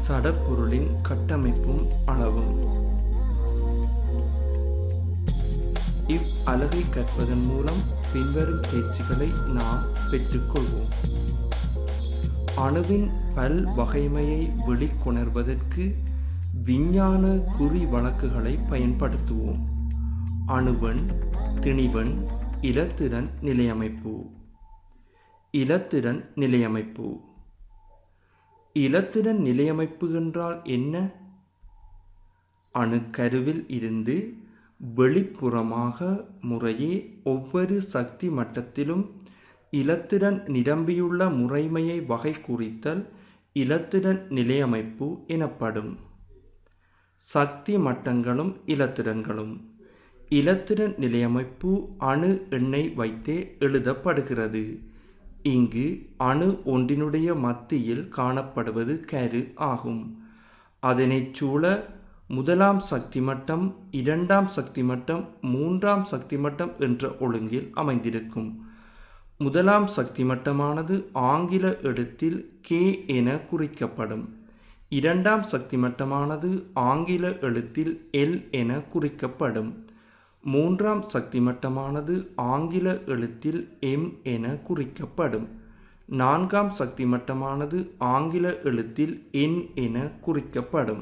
சடப்பொருளின் கட்டமைப்பும் அளவும் இவ் அலகை கற்பதன் மூலம் பின்வரும் தேர்ச்சிகளை நாம் பெற்றுக்கொள்வோம் அணுவின் பல் வகைமையை வெளிக்கொணர்வதற்கு விஞ்ஞான குறி வழக்குகளை பயன்படுத்துவோம் அணுவன் திணிவன் இலத்திரன் நிலையமைப்பு இலத்திரன் நிலையமைப்பு இலத்திரன் நிலையமைப்பு என்றால் என்ன அணுக்கருவில் இருந்து வெளிப்புறமாக முறையே ஒவ்வொரு சக்தி மட்டத்திலும் இலத்திரன் நிரம்பியுள்ள முறைமையை வகை குறித்தல் இலத்திரன் நிலையமைப்பு எனப்படும் சக்தி மட்டங்களும் இலத்திரன்களும் இலத்திரன் நிலையமைப்பு அணு எண்ணெய் வைத்தே எழுதப்படுகிறது இங்கு அணு ஒன்றினுடைய மத்தியில் காணப்படுவது கரு ஆகும் அதனைச் சூழ முதலாம் சக்தி மட்டம் இரண்டாம் சக்தி மட்டம் மூன்றாம் சக்தி மட்டம் என்ற ஒழுங்கில் அமைந்திருக்கும் முதலாம் சக்தி மட்டமானது ஆங்கில எழுத்தில் கே என குறிக்கப்படும் இரண்டாம் சக்தி மட்டமானது ஆங்கில எழுத்தில் எல் என குறிக்கப்படும் மூன்றாம் சக்தி மட்டமானது ஆங்கில எழுத்தில் எம் என குறிக்கப்படும் நான்காம் சக்தி மட்டமானது ஆங்கில எழுத்தில் என் என குறிக்கப்படும்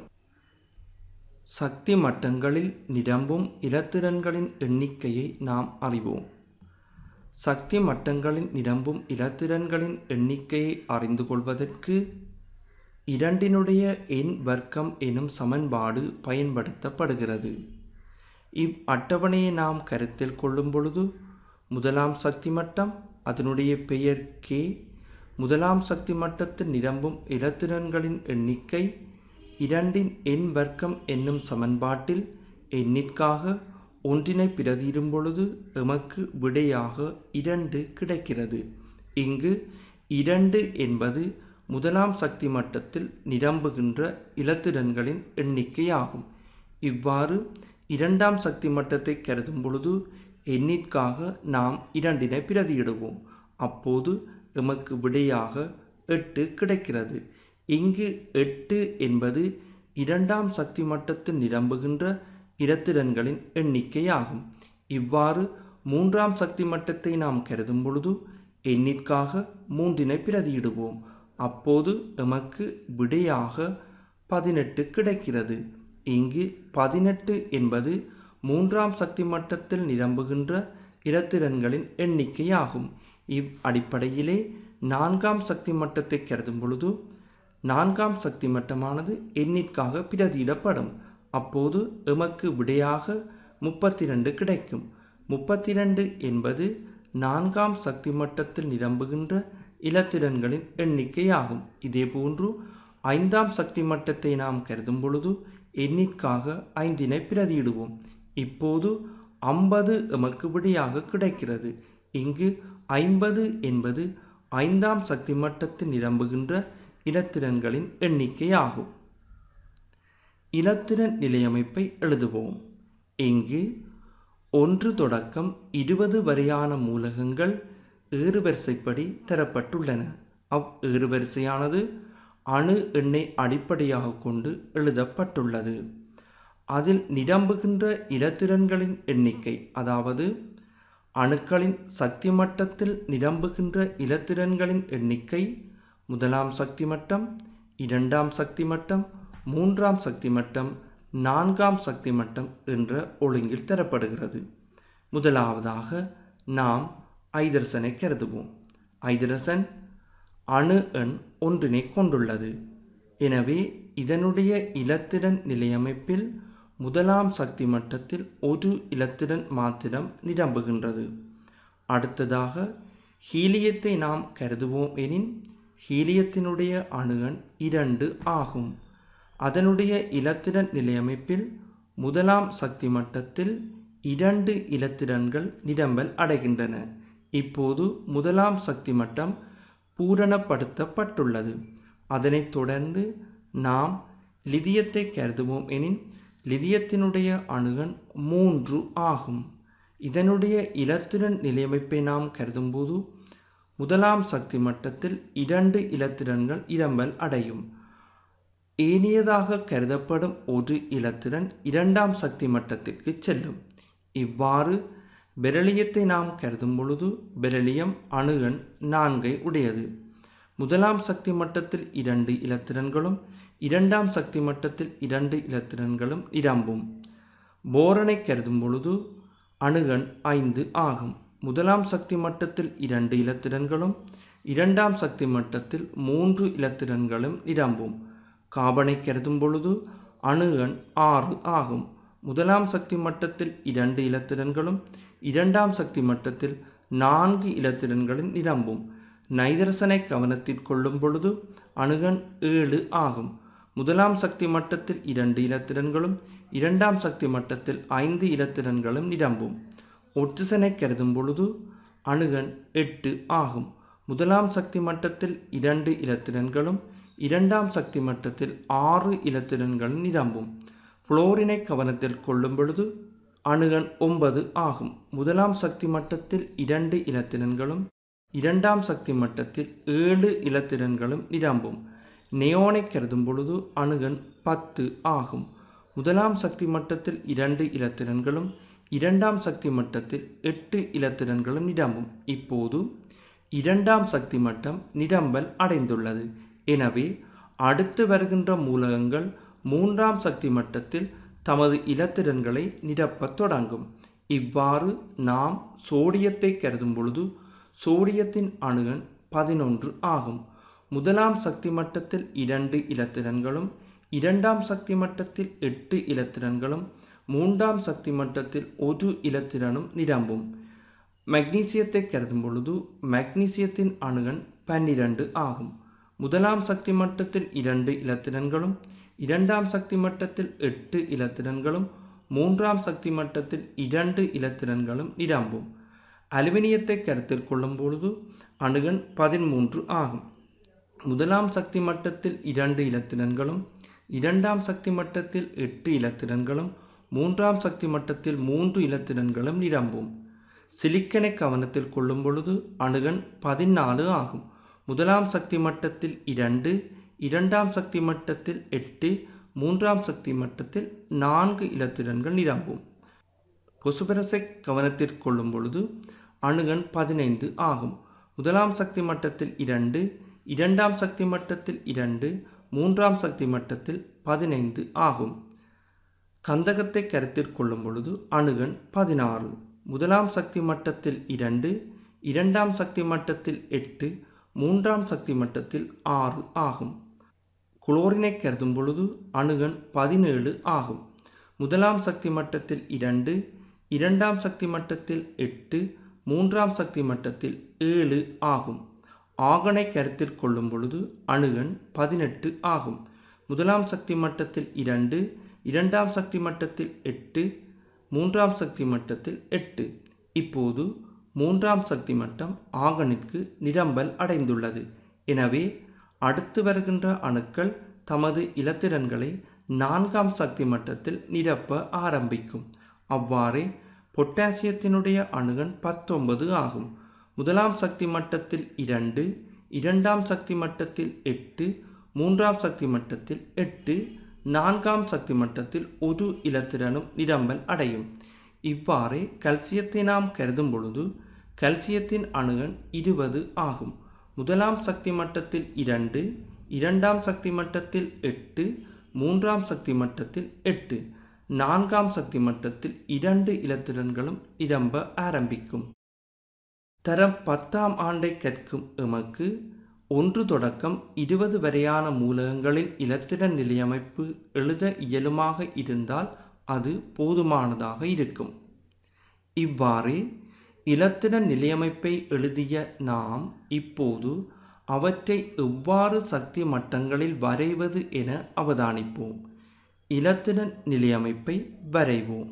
சக்தி மட்டங்களில் நிரம்பும் இலத்திரன்களின் எண்ணிக்கையை நாம் அறிவோம் சக்தி மட்டங்களில் நிரம்பும் இலத்திரன்களின் எண்ணிக்கையை அறிந்து கொள்வதற்கு இரண்டினுடைய எண் வர்க்கம் எனும் சமன்பாடு பயன்படுத்தப்படுகிறது இவ் அட்டவணையை நாம் கருத்தில் கொள்ளும் பொழுது முதலாம் சக்தி மட்டம் அதனுடைய பெயர் கே முதலாம் சக்தி மட்டத்தில் நிரம்பும் இலத்திரன்களின் எண்ணிக்கை இரண்டின் எண் வர்க்கம் என்னும் சமன்பாட்டில் எண்ணிற்காக ஒன்றினை பிரதியிடும் பொழுது எமக்கு விடையாக இரண்டு கிடைக்கிறது இங்கு இரண்டு என்பது முதலாம் சக்தி மட்டத்தில் நிரம்புகின்ற இலத்திரன்களின் எண்ணிக்கையாகும் இவ்வாறு இரண்டாம் சக்தி மட்டத்தை கருதும் பொழுது எண்ணிற்காக நாம் இரண்டினை பிரதியிடுவோம் அப்போது எமக்கு விடையாக எட்டு கிடைக்கிறது இங்கு எட்டு என்பது இரண்டாம் சக்தி மட்டத்தில் நிரம்புகின்ற இரத்திரன்களின் எண்ணிக்கையாகும் இவ்வாறு மூன்றாம் சக்தி மட்டத்தை நாம் கருதும் பொழுது எண்ணிற்காக மூன்றினை பிரதியிடுவோம் அப்போது எமக்கு விடையாக பதினெட்டு கிடைக்கிறது இங்கு பதினெட்டு என்பது மூன்றாம் சக்தி மட்டத்தில் நிரம்புகின்ற இரத்திரன்களின் எண்ணிக்கையாகும் இவ் அடிப்படையிலே நான்காம் சக்தி மட்டத்தை கருதும் பொழுது நான்காம் சக்தி மட்டமானது எண்ணிற்காக பிரதியிடப்படும் அப்போது எமக்கு விடையாக முப்பத்தி ரெண்டு கிடைக்கும் முப்பத்தி ரெண்டு என்பது நான்காம் சக்தி மட்டத்தில் நிரம்புகின்ற இலத்திரன்களின் எண்ணிக்கையாகும் இதேபோன்று ஐந்தாம் சக்தி மட்டத்தை நாம் கருதும் பொழுது எண்ணிற்காக ஐந்தினை பிரதியிடுவோம் இப்போது ஐம்பது எமக்கு விடையாக கிடைக்கிறது இங்கு ஐம்பது என்பது ஐந்தாம் சக்தி மட்டத்தில் நிரம்புகின்ற இலத்திரன்களின் எண்ணிக்கையாகும் இலத்திரன் நிலையமைப்பை எழுதுவோம் இங்கு ஒன்று தொடக்கம் இருபது வரையான மூலகங்கள் ஏறுவரிசைப்படி தரப்பட்டுள்ளன அவ் ஏறுவரிசையானது அணு எண்ணை அடிப்படையாக கொண்டு எழுதப்பட்டுள்ளது அதில் நிரம்புகின்ற இலத்திரன்களின் எண்ணிக்கை அதாவது அணுக்களின் சக்தி மட்டத்தில் நிரம்புகின்ற இலத்திரன்களின் எண்ணிக்கை முதலாம் சக்தி மட்டம் இரண்டாம் சக்தி மட்டம் மூன்றாம் சக்தி மட்டம் நான்காம் சக்தி மட்டம் என்ற ஒழுங்கில் தரப்படுகிறது முதலாவதாக நாம் ஐதரசனை கருதுவோம் ஐதரசன் அணு எண் ஒன்றினை கொண்டுள்ளது எனவே இதனுடைய இலத்திரன் நிலையமைப்பில் முதலாம் சக்தி மட்டத்தில் ஒரு இலத்திரன் மாத்திரம் நிரம்புகின்றது அடுத்ததாக ஹீலியத்தை நாம் கருதுவோம் எனின் ஹீலியத்தினுடைய அணுகன் இரண்டு ஆகும் அதனுடைய இலத்திரன் நிலையமைப்பில் முதலாம் சக்தி மட்டத்தில் இரண்டு இலத்திரன்கள் நிரம்பல் அடைகின்றன இப்போது முதலாம் சக்தி மட்டம் பூரணப்படுத்தப்பட்டுள்ளது அதனைத் தொடர்ந்து நாம் லிதியத்தை கருதுவோம் எனின் லிதியத்தினுடைய அணுகன் மூன்று ஆகும் இதனுடைய இலத்திரன் நிலையமைப்பை நாம் கருதும்போது முதலாம் சக்தி மட்டத்தில் இரண்டு இலத்திரன்கள் இரம்பல் அடையும் ஏனியதாக கருதப்படும் ஒரு இலத்திரன் இரண்டாம் சக்தி மட்டத்திற்கு செல்லும் இவ்வாறு பெரலியத்தை நாம் கருதும் பொழுது பெரலியம் அணுகன் நான்கை உடையது முதலாம் சக்தி மட்டத்தில் இரண்டு இலத்திரன்களும் இரண்டாம் சக்தி மட்டத்தில் இரண்டு இலத்திரன்களும் நிரம்பும் போரனை கருதும் பொழுது அணுகன் ஐந்து ஆகும் முதலாம் சக்தி மட்டத்தில் இரண்டு இலத்திரன்களும் இரண்டாம் சக்தி மட்டத்தில் மூன்று இலத்திரன்களும் நிரம்பும் காபனை கருதும் பொழுது அணுகன் ஆறு ஆகும் முதலாம் சக்தி மட்டத்தில் இரண்டு இலத்திரன்களும் இரண்டாம் சக்தி மட்டத்தில் நான்கு இலத்திரன்களும் நிரம்பும் நைதரசனை கவனத்தில் கொள்ளும் பொழுது அணுகன் ஏழு ஆகும் முதலாம் சக்தி மட்டத்தில் இரண்டு இலத்திரன்களும் இரண்டாம் சக்தி மட்டத்தில் ஐந்து இலத்திரன்களும் நிரம்பும் ஒட்சிசனை கருதும் பொழுது அணுகன் எட்டு ஆகும் முதலாம் சக்தி மட்டத்தில் இரண்டு இலத்திரன்களும் இரண்டாம் சக்தி மட்டத்தில் ஆறு இலத்திரன்களும் நிரம்பும் புளோரினை கவனத்தில் கொள்ளும் பொழுது அணுகன் ஒன்பது ஆகும் முதலாம் சக்தி மட்டத்தில் இரண்டு இலத்திரன்களும் இரண்டாம் சக்தி மட்டத்தில் ஏழு இலத்திரன்களும் நிரம்பும் நெயோனை கருதும் பொழுது அணுகன் பத்து ஆகும் முதலாம் சக்தி மட்டத்தில் இரண்டு இலத்திரன்களும் இரண்டாம் சக்தி மட்டத்தில் எட்டு இலத்திரன்களும் நிரம்பும் இப்போது இரண்டாம் சக்தி மட்டம் நிரம்பல் அடைந்துள்ளது எனவே அடுத்து வருகின்ற மூலகங்கள் மூன்றாம் சக்தி மட்டத்தில் தமது இலத்திரன்களை நிரப்பத் தொடங்கும் இவ்வாறு நாம் சோடியத்தை கருதும் பொழுது சோடியத்தின் அணுகன் பதினொன்று ஆகும் முதலாம் சக்தி மட்டத்தில் இரண்டு இலத்திரன்களும் இரண்டாம் சக்தி மட்டத்தில் எட்டு இலத்திரன்களும் மூன்றாம் சக்தி மட்டத்தில் ஒரு இலத்திரனும் நிரம்பும் மக்னீசியத்தை கருதும் பொழுது மக்னீசியத்தின் அணுகன் பன்னிரண்டு ஆகும் முதலாம் சக்தி மட்டத்தில் இரண்டு இலத்திரன்களும் இரண்டாம் சக்தி மட்டத்தில் எட்டு இலத்திரன்களும் மூன்றாம் சக்தி மட்டத்தில் இரண்டு இலத்திரன்களும் நிரம்பும் அலுமினியத்தை கருத்தில் கொள்ளும் பொழுது அணுகன் பதிமூன்று ஆகும் முதலாம் சக்தி மட்டத்தில் இரண்டு இலத்திரன்களும் இரண்டாம் சக்தி மட்டத்தில் எட்டு இலத்திரன்களும் மூன்றாம் சக்தி மட்டத்தில் மூன்று இலத்திரன்களும் நிரம்பும் சிலிக்கனை கவனத்தில் கொள்ளும் பொழுது அணுகன் பதினாலு ஆகும் முதலாம் சக்தி மட்டத்தில் இரண்டு இரண்டாம் சக்தி மட்டத்தில் எட்டு மூன்றாம் சக்தி மட்டத்தில் நான்கு இலத்திரன்கள் நிரம்பும் பொசுபரசை கவனத்தில் கொள்ளும் பொழுது அணுகன் பதினைந்து ஆகும் முதலாம் சக்தி மட்டத்தில் இரண்டு இரண்டாம் சக்தி மட்டத்தில் இரண்டு மூன்றாம் சக்தி மட்டத்தில் பதினைந்து ஆகும் கந்தகத்தை கருத்தில் கொள்ளும் பொழுது அணுகன் பதினாறு முதலாம் சக்தி மட்டத்தில் இரண்டு இரண்டாம் சக்தி மட்டத்தில் எட்டு மூன்றாம் சக்தி மட்டத்தில் ஆறு ஆகும் குளோரினை கருதும் பொழுது அணுகன் பதினேழு ஆகும் முதலாம் சக்தி மட்டத்தில் இரண்டு இரண்டாம் சக்தி மட்டத்தில் எட்டு மூன்றாம் சக்தி மட்டத்தில் ஏழு ஆகும் ஆகனை கருத்தில் கொள்ளும் பொழுது அணுகன் பதினெட்டு ஆகும் முதலாம் சக்தி மட்டத்தில் இரண்டு இரண்டாம் சக்தி மட்டத்தில் எட்டு மூன்றாம் சக்தி மட்டத்தில் எட்டு இப்போது மூன்றாம் சக்தி மட்டம் ஆகனிற்கு நிரம்பல் அடைந்துள்ளது எனவே அடுத்து வருகின்ற அணுக்கள் தமது இலத்திரன்களை நான்காம் சக்தி மட்டத்தில் நிரப்ப ஆரம்பிக்கும் அவ்வாறே பொட்டாசியத்தினுடைய அணுகன் பத்தொன்பது ஆகும் முதலாம் சக்தி மட்டத்தில் இரண்டு இரண்டாம் சக்தி மட்டத்தில் எட்டு மூன்றாம் சக்தி மட்டத்தில் எட்டு நான்காம் சக்தி மட்டத்தில் ஒரு இலத்திரனும் நிரம்பல் அடையும் இவ்வாறே கல்சியத்தை நாம் கருதும் பொழுது கல்சியத்தின் அணுகன் இருபது ஆகும் முதலாம் சக்தி மட்டத்தில் இரண்டு இரண்டாம் சக்தி மட்டத்தில் எட்டு மூன்றாம் சக்தி மட்டத்தில் எட்டு நான்காம் சக்தி மட்டத்தில் இரண்டு இலத்திரன்களும் நிரம்ப ஆரம்பிக்கும் தரம் பத்தாம் ஆண்டை கற்கும் எமக்கு ஒன்று தொடக்கம் இருபது வரையான மூலகங்களின் இலத்திரன் நிலையமைப்பு எழுத இயலுமாக இருந்தால் அது போதுமானதாக இருக்கும் இவ்வாறே இலத்திரன் நிலையமைப்பை எழுதிய நாம் இப்போது அவற்றை எவ்வாறு சக்தி மட்டங்களில் வரைவது என அவதானிப்போம் இலத்திரன் நிலையமைப்பை வரைவோம்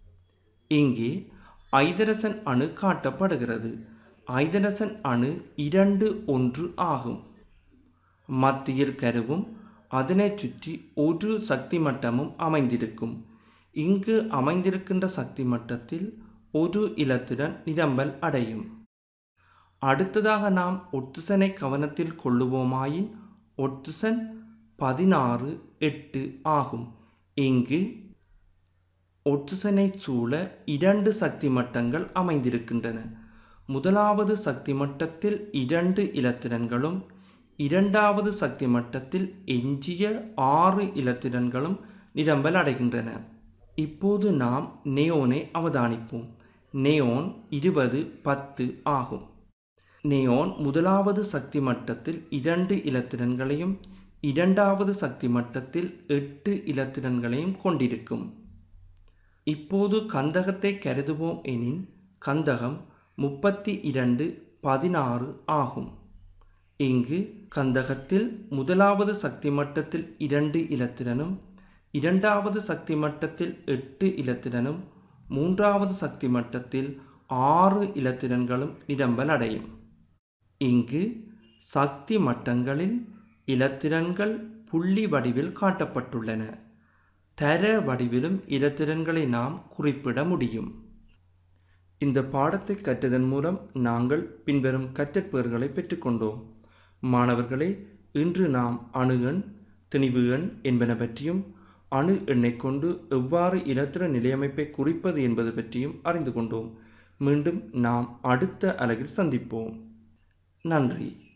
இங்கே ஐதரசன் அணு காட்டப்படுகிறது ஐதரசன் அணு இரண்டு ஒன்று ஆகும் மத்தியில் கருவும் அதனைச் சுற்றி ஒரு சக்தி மட்டமும் அமைந்திருக்கும் இங்கு அமைந்திருக்கின்ற சக்தி மட்டத்தில் ஒரு இலத்திரன் நிரம்பல் அடையும் அடுத்ததாக நாம் ஒட்சிசனை கவனத்தில் கொள்ளுவோமாயின் ஒட்சிசன் பதினாறு எட்டு ஆகும் இங்கு ஒட்சனை சூழ இரண்டு சக்தி மட்டங்கள் அமைந்திருக்கின்றன முதலாவது சக்தி மட்டத்தில் இரண்டு இலத்திரன்களும் இரண்டாவது சக்தி மட்டத்தில் எஞ்சிய ஆறு இலத்திரன்களும் நிரம்பல் அடைகின்றன இப்போது நாம் நெயோனை அவதானிப்போம் நெயோன் இருபது பத்து ஆகும் நெயோன் முதலாவது சக்தி மட்டத்தில் இரண்டு இலத்திரன்களையும் இரண்டாவது சக்தி மட்டத்தில் எட்டு இலத்திரன்களையும் கொண்டிருக்கும் இப்போது கந்தகத்தை கருதுவோம் எனின் கந்தகம் முப்பத்தி இரண்டு பதினாறு ஆகும் இங்கு கந்தகத்தில் முதலாவது சக்தி மட்டத்தில் இரண்டு இலத்திரனும் இரண்டாவது சக்தி மட்டத்தில் எட்டு இலத்திரனும் மூன்றாவது சக்தி மட்டத்தில் ஆறு இலத்திரன்களும் நிரம்பல் அடையும் இங்கு சக்தி மட்டங்களில் இலத்திரன்கள் புள்ளி வடிவில் காட்டப்பட்டுள்ளன தர வடிவிலும் இலத்திரன்களை நாம் குறிப்பிட முடியும் இந்த பாடத்தை கற்றதன் மூலம் நாங்கள் பின்வரும் கற்றற்பேறுகளை பெற்றுக்கொண்டோம் மாணவர்களே இன்று நாம் அணு எண் திணிவு எண் என்பன பற்றியும் அணு எண்ணை கொண்டு எவ்வாறு இலத்திர நிலையமைப்பை குறிப்பது என்பது பற்றியும் அறிந்து கொண்டோம் மீண்டும் நாம் அடுத்த அலகில் சந்திப்போம் நன்றி